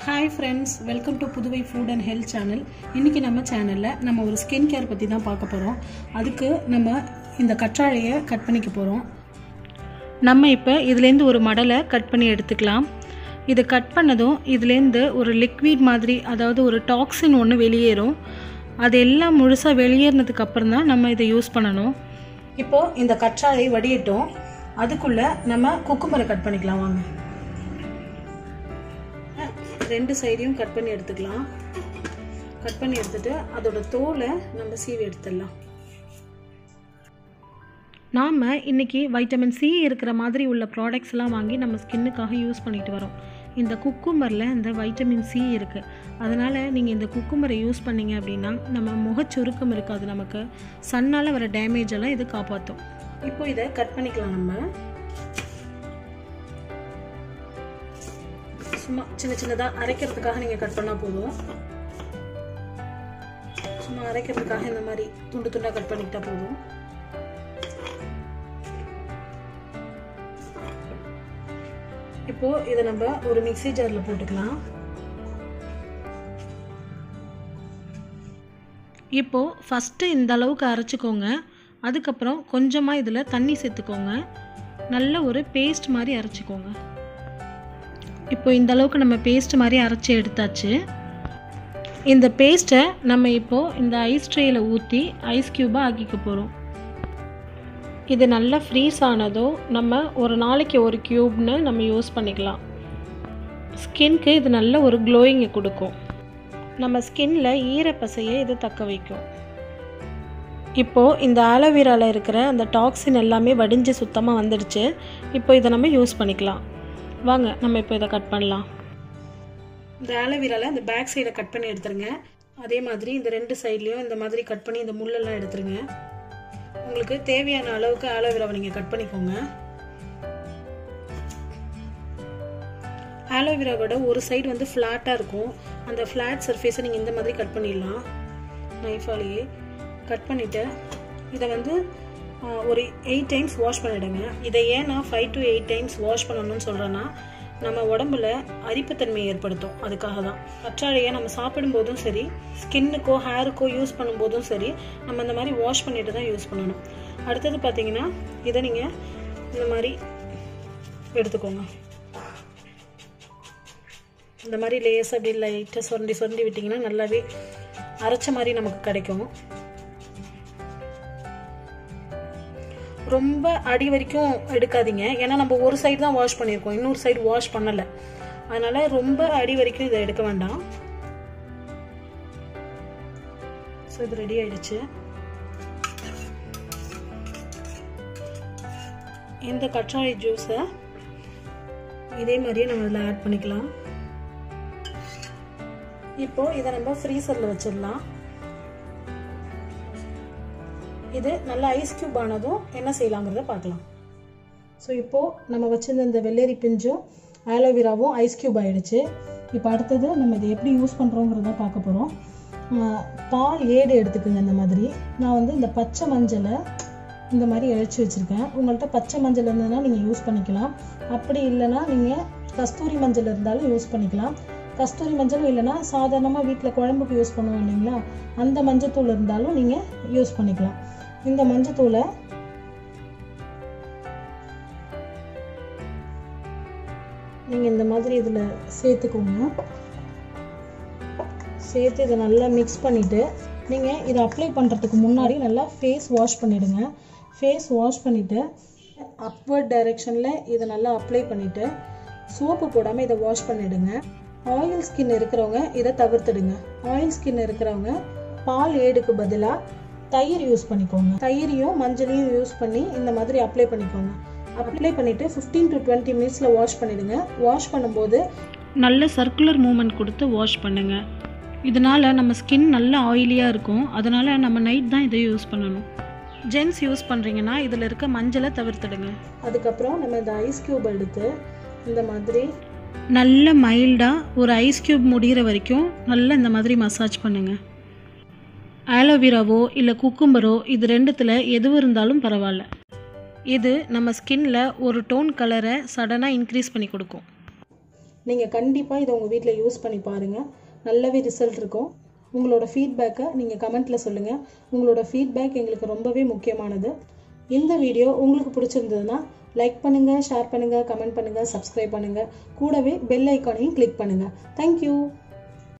hi friends welcome to Puduvai food and health channel இன்றைக்கி நம்ம சேனலில் நம்ம ஒரு ஸ்கின் கேர் பற்றி தான் பார்க்க போகிறோம் அதுக்கு நம்ம இந்த கற்றாழையை கட் பண்ணிக்க போகிறோம் நம்ம இப்போ இதுலேருந்து ஒரு மடலை கட் பண்ணி எடுத்துக்கலாம் இது கட் பண்ணதும் இதுலேருந்து ஒரு லிக்விட் மாதிரி அதாவது ஒரு டாக்ஸின் ஒன்று வெளியேறும் அது எல்லாம் முழுசாக வெளியேறினதுக்கு அப்புறம் தான் நம்ம இதை யூஸ் பண்ணணும் இப்போது இந்த கற்றாழை வடியட்டும் அதுக்குள்ளே நம்ம குக்குமரை கட் பண்ணிக்கலாம் வாங்க ரெண்டு சைடையும் கட் பண்ணி எடுத்துக்கலாம் கட் பண்ணி எடுத்துட்டு அதோட தோலை நம்ம சீவி எடுத்துடலாம் நாம் இன்றைக்கி வைட்டமின் சி இருக்கிற மாதிரி உள்ள ப்ராடக்ட்ஸ் எல்லாம் வாங்கி நம்ம ஸ்கின்னுக்காக யூஸ் பண்ணிட்டு வரோம் இந்த குக்குமரில் இந்த வைட்டமின் சி இருக்குது அதனால் நீங்கள் இந்த குக்குமரை யூஸ் பண்ணீங்க அப்படின்னா நம்ம முகச்சுருக்கம் இருக்காது நமக்கு சன்னால் வர டேமேஜ் எல்லாம் இது காப்பாற்றும் இப்போ இதை கட் பண்ணிக்கலாம் நம்ம சும்மா சின்ன சின்னதாக அரைக்கிறதுக்காக நீங்கள் கட் பண்ணால் போதும் சும்மா அரைக்கிறதுக்காக இந்த மாதிரி துண்டு துண்டாக கட் பண்ணிக்கிட்டா போதும் இப்போ இதை நம்ம ஒரு மிக்சி ஜாரில் போட்டுக்கலாம் இப்போ ஃபஸ்ட்டு இந்த அளவுக்கு அரைச்சிக்கோங்க அதுக்கப்புறம் கொஞ்சமாக இதில் தண்ணி சேர்த்துக்கோங்க நல்ல ஒரு பேஸ்ட் மாதிரி அரைச்சிக்கோங்க இப்போ இந்த அளவுக்கு நம்ம பேஸ்ட் மாதிரி அரைச்சி எடுத்தாச்சு இந்த பேஸ்ட்டை நம்ம இப்போது இந்த ஐஸ் ட்ரேயில் ஊற்றி ஐஸ் க்யூபாக ஆக்கிக்க போகிறோம் இது நல்லா ஃப்ரீஸ் ஆனதோ நம்ம ஒரு நாளைக்கு ஒரு க்யூப்னு நம்ம யூஸ் பண்ணிக்கலாம் ஸ்கின்க்கு இது நல்ல ஒரு க்ளோயிங்கை கொடுக்கும் நம்ம ஸ்கின்ல ஈரப்பசையை இது தக்க வைக்கும் இப்போது இந்த ஆலோவேராவில் இருக்கிற அந்த டாக்ஸின் எல்லாமே வடிஞ்சு சுத்தமாக வந்துடுச்சு இப்போ இதை நம்ம யூஸ் பண்ணிக்கலாம் வாங்க நம்ம இப்போ இதை கட் பண்ணலாம் இந்த ஆலோவேராவில் இந்த பேக் சைடை கட் பண்ணி எடுத்துருங்க அதே மாதிரி இந்த ரெண்டு சைட்லேயும் இந்த மாதிரி கட் பண்ணி இந்த முள்ளெல்லாம் எடுத்துருங்க உங்களுக்கு தேவையான அளவுக்கு ஆலோவேராவை நீங்கள் கட் பண்ணிக்கோங்க ஆலோவேராவோட ஒரு சைடு வந்து ஃப்ளாட்டாக இருக்கும் அந்த ஃப்ளாட் சர்ஃபேஸை நீங்கள் இந்த மாதிரி கட் பண்ணிடலாம் நைஃபாலேயே கட் பண்ணிவிட்டு இதை வந்து ஒரு எயிட் டைம்ஸ் வாஷ் பண்ணிவிடுங்க இதை ஏன் நான் five to eight times wash பண்ணணும்னு சொல்கிறேன்னா நம்ம உடம்புல அரிப்புத்தன்மையை ஏற்படுத்தும் அதுக்காக தான் கற்றாழையை நம்ம சாப்பிடும்போதும் சரி ஸ்கின்னுக்கோ ஹேருக்கோ யூஸ் பண்ணும்போதும் சரி நம்ம இந்த மாதிரி வாஷ் பண்ணிட்டு தான் யூஸ் பண்ணணும் அடுத்தது பார்த்தீங்கன்னா இதை நீங்கள் இந்த மாதிரி எடுத்துக்கோங்க இந்த மாதிரி லேஸ் அப்படி லைட்டாக சுரண்டி சுரண்டி விட்டிங்கன்னா நல்லாவே அரைச்ச மாதிரி நமக்கு கிடைக்கும் ரொம்ப அடி வரைக்கும் எடுக்காதீங்க ஏன்னா நம்ம ஒரு சைடு தான் வாஷ் பண்ணியிருக்கோம் இன்னொரு சைடு வாஷ் பண்ணலை அதனால ரொம்ப அடி வரைக்கும் இதை எடுக்க வேண்டாம் ஸோ இது ரெடி ஆயிடுச்சு இந்த கற்றாழை ஜூஸை இதே மாதிரியே நம்ம இதில் ஆட் பண்ணிக்கலாம் இப்போ இதை நம்ம ஃப்ரீசரில் வச்சிடலாம் இது நல்லா ஐஸ் க்யூப் ஆனதும் என்ன செய்யலாங்கிறத பார்க்கலாம் ஸோ இப்போது நம்ம வச்சிருந்த இந்த வெள்ளரி பிஞ்சும் ஆலோவேராவும் ஐஸ் க்யூப் ஆகிடுச்சு இப்போ அடுத்தது நம்ம இதை எப்படி யூஸ் பண்ணுறோங்கிறத பார்க்க போகிறோம் பால் ஏடு எடுத்துக்கோங்க இந்த மாதிரி நான் வந்து இந்த பச்சை மஞ்சளை இந்த மாதிரி இழைச்சி வச்சுருக்கேன் உங்கள்கிட்ட பச்சை மஞ்சள் இருந்ததுன்னா நீங்கள் யூஸ் பண்ணிக்கலாம் அப்படி இல்லைன்னா நீங்கள் கஸ்தூரி மஞ்சள் இருந்தாலும் யூஸ் பண்ணிக்கலாம் கஸ்தூரி மஞ்சளும் இல்லைன்னா சாதாரணமாக வீட்டில் குழம்புக்கு யூஸ் பண்ணுவோம் இல்லைங்களா அந்த மஞ்சத்தூள் இருந்தாலும் நீங்கள் யூஸ் பண்ணிக்கலாம் இந்த மஞ்சத்தூளை நீங்கள் இந்த மாதிரி இதில் சேர்த்துக்கோங்க சேர்த்து இதை நல்லா மிக்ஸ் பண்ணிவிட்டு நீங்கள் இதை அப்ளை பண்ணுறதுக்கு முன்னாடி நல்லா ஃபேஸ் வாஷ் பண்ணிவிடுங்க ஃபேஸ் வாஷ் பண்ணிவிட்டு அப்வர்ட் டைரெக்ஷனில் இதை நல்லா அப்ளை பண்ணிவிட்டு சோப்பு போடாமல் இதை வாஷ் பண்ணிவிடுங்க ஆயில் ஸ்கின் இருக்கிறவங்க இதை தவிர்த்துடுங்க ஆயில் ஸ்கின் இருக்கிறவங்க பால் ஏடுக்கு பதிலாக தயிர் யூஸ் பண்ணிக்கோங்க தயிரையும் மஞ்சளையும் யூஸ் பண்ணி இந்த மாதிரி அப்ளை பண்ணிக்கோங்க அப்ளை பண்ணிவிட்டு ஃபிஃப்டீன் டு டுவெண்ட்டி மினிட்ஸில் வாஷ் பண்ணிவிடுங்க வாஷ் பண்ணும்போது நல்ல சர்க்குலர் மூமெண்ட் கொடுத்து வாஷ் பண்ணுங்கள் இதனால் நம்ம ஸ்கின் நல்ல ஆயிலியாக இருக்கும் அதனால் நம்ம நைட் தான் இதை யூஸ் பண்ணணும் ஜென்ஸ் யூஸ் பண்ணுறீங்கன்னா இதில் இருக்க மஞ்சளை தவிர்த்துடுங்க அதுக்கப்புறம் நம்ம இந்த ஐஸ் க்யூப் எடுத்து இந்த மாதிரி நல்ல மைல்டாக ஒரு ஐஸ் க்யூப் முடிகிற வரைக்கும் நல்லா இந்த மாதிரி மசாஜ் பண்ணுங்கள் ஆலோவேராவோ இல்லை குக்கும்பரோ இது ரெண்டுத்தில் எதுவும் இருந்தாலும் பரவாயில்ல இது நம்ம ஸ்கின்ல ஒரு டோன் கலரை சடனாக இன்க்ரீஸ் பண்ணி கொடுக்கும் நீங்கள் கண்டிப்பாக இதை உங்கள் வீட்டில் யூஸ் பண்ணி பாருங்கள் நல்லாவே ரிசல்ட் இருக்கும் உங்களோட ஃபீட்பேக்கை நீங்கள் கமெண்ட்டில் சொல்லுங்கள் உங்களோட ஃபீட்பேக் எங்களுக்கு ரொம்பவே முக்கியமானது இந்த வீடியோ உங்களுக்கு பிடிச்சிருந்ததுன்னா லைக் பண்ணுங்கள் ஷேர் பண்ணுங்கள் கமெண்ட் பண்ணுங்கள் சப்ஸ்கிரைப் பண்ணுங்கள் கூடவே பெல் ஐக்கானையும் கிளிக் பண்ணுங்கள் தேங்க்யூ